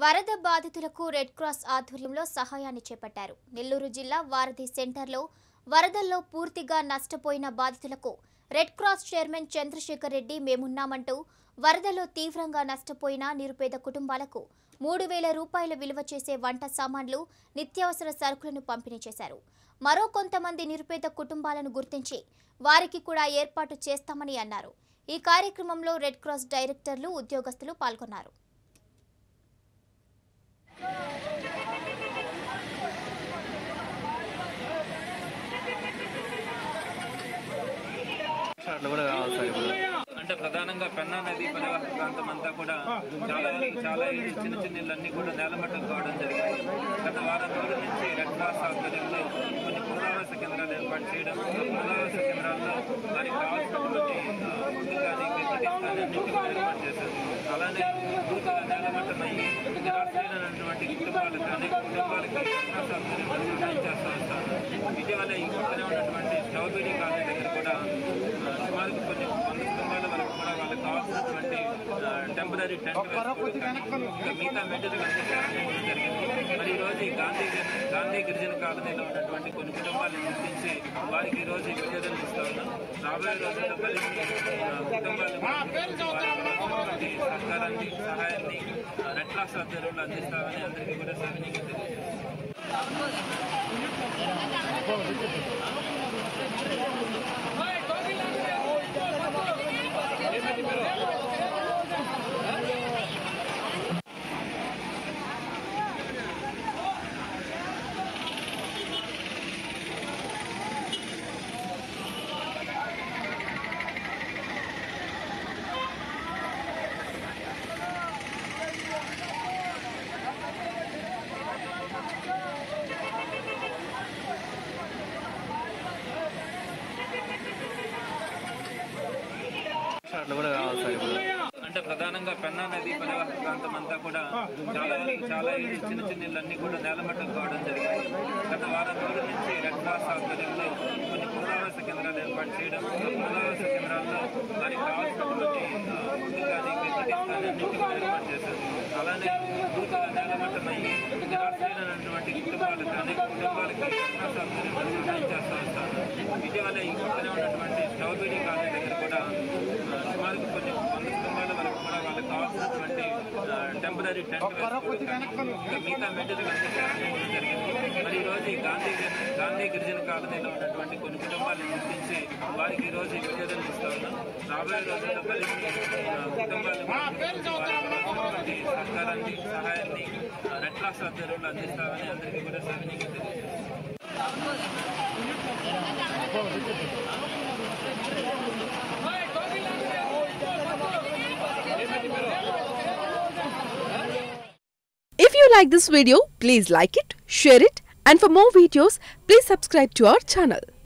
వరద బాధితులకు red cross ఆధ్వర్యంలో సహాయాన్ని చేపట్టారు నెల్లూరు జిల్లా వారధి సెంటర్లో వరదల్లో పూర్తిగా నష్టపోయిన బాధితులకు red cross chairman Chandrashekar Reddy మేమున్నామంటూ వరదలో తీవ్రంగా నష్టపోయిన నిరుపేద కుటుంబాలకు మూడు వేల రూపాయల విలువ చేసే వంట సామాన్లు నిత్యావసర సరుకులను పంపిణీ చేశారు మరో కొంతమంది నిరుపేద కుటుంబాలను గుర్తించి వారికి కూడా ఏర్పాటు చేస్తామని అన్నారు ఈ కార్యక్రమంలో రెడ్ క్రాస్ డైరెక్టర్లు ఉద్యోగస్తులు పాల్గొన్నారు అట్లా కూడా కావాలి సార్ ఇప్పుడు అంటే ప్రధానంగా పెన్నా నది పరివాహక ప్రాంతం అంతా కూడా చాలా వరకు చాలా ఇళ్ళు చిన్న చిన్న ఇళ్ళన్నీ కూడా నేలమట్టం కావడం జరిగింది గత వారం రోజుల నుంచి రెడ్ క్రాస్ ఆధ్వర్యంలో కొన్ని పునరావాస కేంద్రాలు ఏర్పాటు చేయడం ఆ పునరావాస కేంద్రాల్లో వారికి కావాల్సినటువంటి ఆ, ఫుడ్ కానీ ఫెసిలిటీస్ కానీ అన్నింటి కూడా ఏర్పాటు చేశారు అలానే పూర్తిగా నేలమట్టం అయ్యి నిరాశ్రయులైనటువంటి కుటుంబాలకు అనేక కుటుంబాలకి రెడ్ క్రాస్ ఆధ్వర్యంలో సహాయం చేస్తూ వస్తారు ఇటీవల ఈ పక్కనే ఉన్నటువంటి స్ట్రాబెరీ కాలనీ దగ్గర కూడా ఆ, సుమారు కొన్ని వంద కుటుంబాల వరకు కూడా వాళ్ళకి కావాల్సినటువంటి టెంపరీ టెంట్ వేసుకోవడం ఇంకా మిగతా మెటీరియల్ అన్ని చేయడం జరిగింది మరి ఈ రోజు ఈ గాంధీ గాంధీ గిరిజన కాలనీలో ఉన్నటువంటి కొన్ని కుటుంబాలను గుర్తించి వారికి ఈ రోజు ఈ విడుదల ఇస్తా ఉన్నాం రాబోయే రోజుల్లో మరిన్ని ఆ, కుటుంబాలను గుర్తించి వారికి కావాల్సినటువంటి సహకారాన్ని సహాయాన్ని ఆ, రెడ్ క్రాస్ ఆధ్వర్యంలో అందిస్తామని అందరికీ కూడా సవినీయంగా తెలియజేస్తాం అట్లా కూడా కావాలి సార్ ఇప్పుడు అంటే ప్రధానంగా పెన్నా నది పరివాహక ప్రాంతం అంతా కూడా చాలా వరకు చాలా ఇళ్ళు చిన్న చిన్న ఇళ్ళన్నీ కూడా నేలమట్టం కావడం జరిగింది గత వారం రోజుల నుంచి రెడ్ క్రాస్ ఆధ్వర్యంలో కొన్ని పునరావాస కేంద్రాలు ఏర్పాటు చేయడం ఆ పునరావాస కేంద్రాల్లో వారికి కావాల్సినటువంటి ఆ, ఫుడ్ కానీ ఫెసిలిటీస్ కానీ అన్నింటి కూడా ఏర్పాటు చేశారు అలానే పూర్తిగా నేలమట్టం అయ్యి నిరాశ్రయులైనటువంటి కుటుంబాలకు అనేక కుటుంబాలకి రెడ్ క్రాస్ ఆధ్వర్యంలో సహాయం చేస్తూ వస్తారు ఇటీవల ఈ పక్కనే ఉన్నటువంటి స్ట్రాబెరీ కాలనీ దగ్గర కూడా ఆ, సుమారు కొన్ని వంద కుటుంబాల వరకు కూడా వాళ్ళకి కావాల్సినటువంటి టెంపరీ టెంట్ వేసుకోవడం ఇంకా మిగతా మెటీరియల్ అన్ని చేయడం జరిగింది మరి ఈ రోజు ఈ గాంధీ గాంధీ గిరిజన కాలనీలో ఉన్నటువంటి కొన్ని కుటుంబాలను గుర్తించి వారికి ఈ రోజు ఈ విడుదల ఇస్తా ఉన్నాం రాబోయే రోజుల్లో మరిన్ని ఆ, కుటుంబాలను గుర్తించి వారికి కావాల్సినటువంటి సహకారాన్ని సహాయాన్ని ఆ, రెడ్ క్రాస్ ఆధ్వర్యంలో అందిస్తామని అందరికీ కూడా సవినీయంగా తెలియజేస్తాం If you like this video, please like it, share it, and for more videos, please subscribe to our channel.